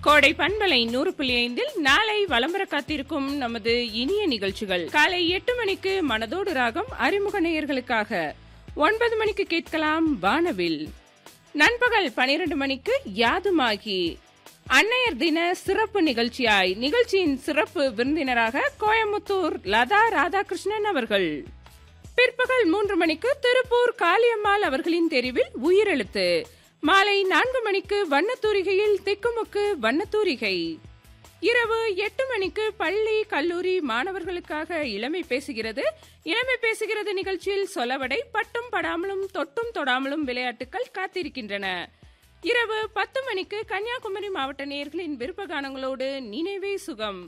கோடை பண்பலை நூறு புள்ளி ஐந்தில் நாளை வலம்பர காத்திருக்கும் நமது இனிய நிகழ்ச்சிகள் காலை எட்டு மணிக்கு மனதோடு ராகம் அறிமுக நேயர்களுக்காக ஒன்பது மணிக்கு கேட்கலாம் வானவில் நண்பகல் பனிரெண்டு மணிக்கு யாதுமாகி அன்னையர் தின சிறப்பு நிகழ்ச்சியாய் நிகழ்ச்சியின் சிறப்பு விருந்தினராக கோயமுத்தூர் லதா ராதாகிருஷ்ணன் அவர்கள் பிற்பகல் மூன்று மணிக்கு திருப்பூர் காளியம்மாள் அவர்களின் தெரிவில் உயிரெழுத்து மாலை நான்கு மணிக்கு வண்ணத்தூரிகையில் திக்குமுக்கு வண்ணத்தூரிகை இரவு எட்டு மணிக்கு பள்ளி கல்லூரி மாணவர்களுக்காக இளமை பேசுகிறது இளமை பேசுகிறது நிகழ்ச்சியில் சொலவடை பட்டும் படாமலும் தொட்டும் தொடாமலும் விளையாட்டுகள் காத்திருக்கின்றன இரவு பத்து மணிக்கு கன்னியாகுமரி மாவட்ட நேயர்களின் விருப்ப கானங்களோடு நினைவே சுகம்